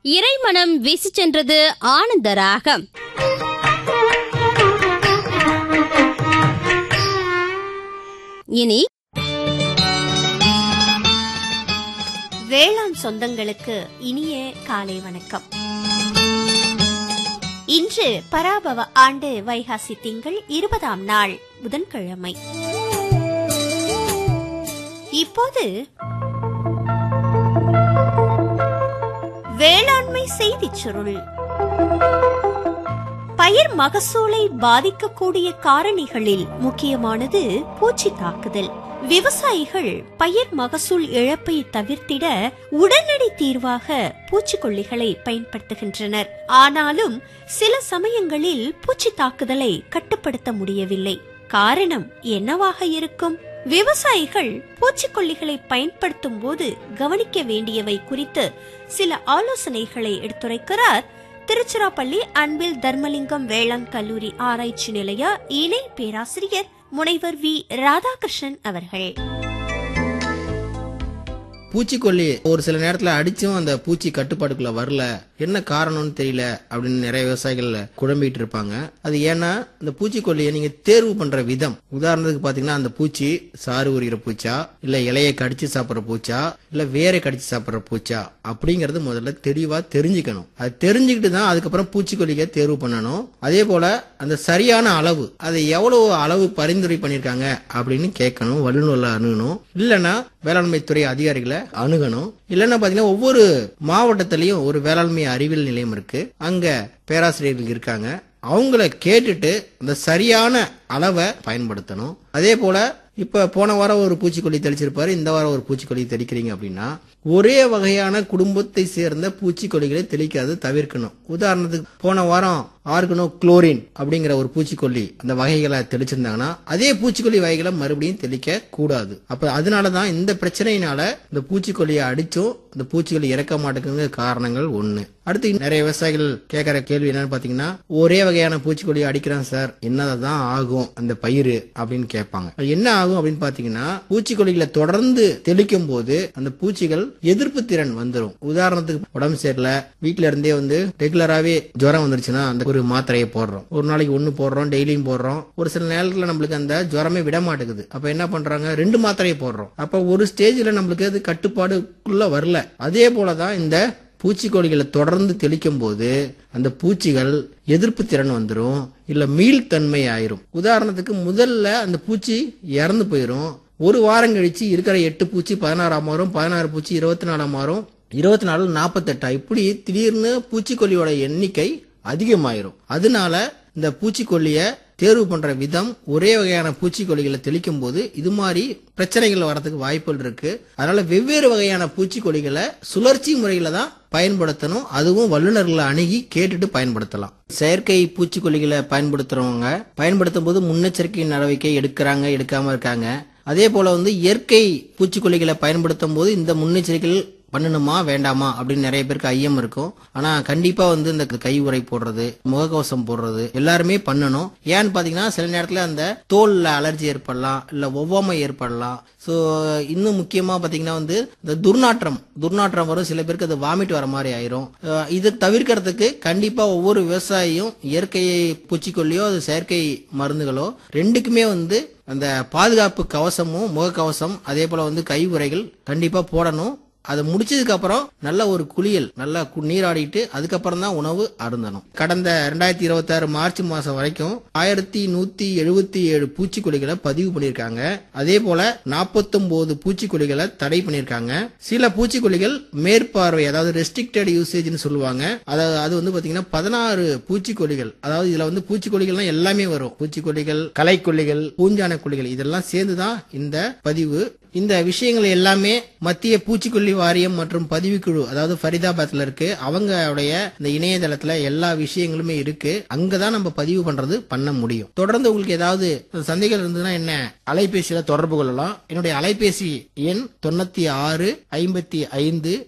இறைமனம் வீசி சென்றது ஆனந்த ராகம் இனி வேளாண் சொந்தங்களுக்கு இனிய காலை வணக்கம் இன்று பராபவ ஆண்டு வைகாசி திங்கள் இருபதாம் நாள் புதன்கிழமை இப்போது வேளாண்மை செய்திச் சுருள் பயிர் மகசூலை பாதிக்கக்கூடிய காரணிகளில் முக்கியமானது பூச்சி தாக்குதல் விவசாயிகள் பயிர் மகசூல் இழப்பை தவிர்த்திட உடனடி தீர்வாக பூச்சிக்கொல்லிகளை பயன்படுத்துகின்றனர் ஆனாலும் சில சமயங்களில் பூச்சி தாக்குதலை கட்டுப்படுத்த முடியவில்லை காரணம் என்னவாக இருக்கும் விவசாயிகள் பூச்சிக்கொல்லிகளை பயன்படுத்தும் போது கவனிக்க வேண்டியவை குறித்து சில ஆலோசனைகளை எடுத்துரைக்கிறார் திருச்சிராப்பள்ளி அன்பில் தர்மலிங்கம் வேளாண் கல்லூரி ஆராய்ச்சி நிலைய இணை பேராசிரியர் முனைவர் வி ராதாகிருஷ்ணன் அவர்கள் பூச்சிக்கொல்லி ஒரு சில நேரத்துல அடிச்சும் அந்த பூச்சி கட்டுப்பாட்டுக்குள்ள வரல என்ன காரணம்னு தெரியல அப்படின்னு நிறைய விவசாயிகள் குழம்பிட்டு இருப்பாங்க அது ஏன்னா இந்த பூச்சிக்கொல்லியை நீங்க தேர்வு பண்ற விதம் உதாரணத்துக்கு பாத்தீங்கன்னா அந்த பூச்சி சாறு உரிகிற பூச்சா இல்ல இலையை கடிச்சு சாப்பிடுற பூச்சா இல்ல வேரை கடிச்சு சாப்பிடுற பூச்சா அப்படிங்கறது முதல்ல தெளிவா தெரிஞ்சுக்கணும் அது தெரிஞ்சுக்கிட்டு தான் அதுக்கப்புறம் பூச்சிக்கொல்லியை தேர்வு பண்ணணும் அதே போல அந்த சரியான அளவு அதை எவ்வளவு அளவு பரிந்துரை பண்ணிருக்காங்க அப்படின்னு கேட்கணும் வல்லுநர்ல அணுகணும் இல்லைன்னா வேளாண்மை துறை அதிகாரிகளை அணுகணும் இல்லைன்னா பாத்தீங்கன்னா ஒவ்வொரு மாவட்டத்திலையும் ஒரு வேளாண்மை அறிவியல் நிலையம் இருக்கு அங்க பேராசிரியர்கள் இருக்காங்க அவங்கள கேட்டுட்டு அந்த சரியான அளவை பயன்படுத்தணும் அதே போல இப்ப போன வாரம் ஒரு பூச்சிக்கொல்லி தெளிச்சிருப்பாரு இந்த வாரம் ஒரு பூச்சிக்கொல்லி தெளிக்கிறீங்க அப்படின்னா ஒரே வகையான குடும்பத்தை சேர்ந்த பூச்சிக்கொல்லிகளை தெளிக்காது தவிர்க்கணும் உதாரணத்துக்கு போன வாரம் ஆர்கனோ குளோரின் அப்படிங்கிற ஒரு பூச்சிக்கொல்லி அந்த வகைகளை தெளிச்சிருந்தாங்கன்னா அதே பூச்சிக்கொல்லி வகைகளை மறுபடியும் தெளிக்க கூடாது அப்ப அதனாலதான் இந்த பிரச்சனையினால இந்த பூச்சிக்கொல்லியை அடிச்சும் இந்த பூச்சிக்கொல்லி இறக்க மாட்டேங்குங்கிற காரணங்கள் ஒண்ணு அடுத்து நிறைய விவசாயிகள் கேட்கற கேள்வி என்னன்னு பாத்தீங்கன்னா ஒரே வகையான பூச்சிக்கொல்லி அடிக்கிறான் சார் என்னதான் ஆகும் அந்த பயிர் அப்படின்னு கேட்பாங்க அது என்ன ஆகும் அப்படின்னு பாத்தீங்கன்னா பூச்சிக்கொல்லிகளை தொடர்ந்து தெளிக்கும் போது அந்த பூச்சிகள் எதிர்ப்பு திறன் வந்துடும் உதாரணத்துக்கு உடம்பு சரியில்ல வீட்ல இருந்தே வந்து ரெகுலராவே ஜுரம் வந்துருச்சுன்னா அந்த ஒரு மாத்திரையை போடுறோம் ஒரு நாளைக்கு ஒன்னு போடுறோம் டெய்லியும் போடுறோம் ஒரு சில நேரத்துல நம்மளுக்கு அந்த ஜுரமே விட மாட்டேங்குது அப்ப என்ன பண்றாங்க ரெண்டு மாத்திரையை போடுறோம் அப்ப ஒரு ஸ்டேஜ்ல நம்மளுக்கு அது கட்டுப்பாடுக்குள்ள வரல அதே போலதான் இந்த பூச்சிக்கொல்லிகளை தொடர்ந்து தெளிக்கும் போது அந்த பூச்சிகள் எதிர்ப்பு திறன் வந்துடும் இல்ல மீள்தன்மை ஆயிரும் உதாரணத்துக்கு முதல்ல அந்த பூச்சி இறந்து போயிரும் ஒரு வாரம் கழிச்சு இருக்கிற எட்டு பூச்சி பதினாறாம் மாறும் பதினாறு பூச்சி இருபத்தி நாலாம் மாறும் இருபத்தி நாலு நாற்பத்தெட்டா இப்படி திடீர்னு பூச்சிக்கொல்லியோட எண்ணிக்கை அதிகமாயிரும் அதனால இந்த பூச்சிக்கொல்லிய தேர்வு பண்ற விதம் ஒரே வகையான பூச்சிக்கொல்லிகளை தெளிக்கும் போது இது மாதிரி பிரச்சனைகள் வரதுக்கு வாய்ப்புகள் இருக்கு அதனால வெவ்வேறு வகையான பூச்சிக்கொல்லிகளை சுழற்சி முறையில தான் பயன்படுத்தணும் அதுவும் வல்லுநர்களை அணுகி கேட்டுட்டு பயன்படுத்தலாம் செயற்கை பூச்சிக்கொல்லிகளை பயன்படுத்துறவங்க பயன்படுத்தும் போது முன்னெச்சரிக்கை நடவடிக்கை எடுக்கிறாங்க எடுக்காம இருக்காங்க அதே போல வந்து இயற்கை பூச்சிக்கொல்லிகளை பயன்படுத்தும் போது இந்த முன்னெச்சரிக்கைகள் பண்ணணுமா வேண்டாமா அப்படின்னு நிறைய பேருக்கு ஐயம் இருக்கும் ஆனா கண்டிப்பா வந்து இந்த கை உறை போடுறது முகக்கவசம் போடுறது எல்லாருமே பண்ணணும் ஏன்னு பாத்தீங்கன்னா சில நேரத்துல அந்த தோல்ல அலர்ஜி ஏற்படலாம் இல்ல ஒவ்வாமை ஏற்படலாம் சோ இன்னும் முக்கியமா பாத்தீங்கன்னா வந்து இந்த துர்நாற்றம் துர்நாற்றம் வரும் சில பேருக்கு அது வாமிட் வர மாதிரி ஆயிரும் அஹ் இதை தவிர்க்கிறதுக்கு கண்டிப்பா ஒவ்வொரு விவசாயியும் இயற்கை பூச்சிக்கொல்லியோ அது செயற்கை மருந்துகளோ ரெண்டுக்குமே வந்து அந்த பாதுகாப்பு கவசமும் முகக்கவசம் அதே போல வந்து கை உறைகள் கண்டிப்பா போடணும் அதை முடிச்சதுக்கு அப்புறம் நல்ல ஒரு குளியல் நல்லா கு- நீராடிட்டு அதுக்கப்புறம் தான் உணவு அருந்தணும் கடந்த ரெண்டாயிரத்தி இருபத்தி ஆறு மார்ச் மாசம் வரைக்கும் ஆயிரத்தி நூத்தி எழுபத்தி ஏழு பூச்சிக்கொல்லிகளை பதிவு பண்ணிருக்காங்க அதே போல 49 பூச்சிக்கொல்லிகளை தடை பண்ணிருக்காங்க சில பூச்சிக்கொல்லிகள் மேற்பார்வை அதாவது ரெஸ்ட்ரிக்டட் யூசேஜ்னு சொல்லுவாங்க அதாவது அது வந்து பாத்தீங்கன்னா பதினாறு பூச்சிக்கொல்லிகள் அதாவது இதுல வந்து பூச்சிக்கொல்லிகள்லாம் எல்லாமே வரும் பூச்சிக்கொல்லிகள் களைக்கொல்லிகள் பூஞ்சான கொல்லிகள் இதெல்லாம் சேர்ந்துதான் இந்த பதிவு இந்த விஷயங்கள் எல்லாமே மத்திய பூச்சிக்கொல்லி வாரியம் மற்றும் பதிவுக்குழு அதாவது ஃபரிதாபாத்ல இருக்கு அவங்களுடைய இந்த இணையதளத்துல எல்லா விஷயங்களுமே இருக்கு அங்கதான் நம்ம பதிவு பண்றது பண்ண முடியும் தொடர்ந்து உங்களுக்கு ஏதாவது சந்தேகம் இருந்ததுன்னா என்ன அலைபேசியில தொடர்பு கொள்ளலாம் என்னுடைய அலைபேசி எண் தொண்ணூத்தி ஆறு ஐம்பத்தி ஐந்து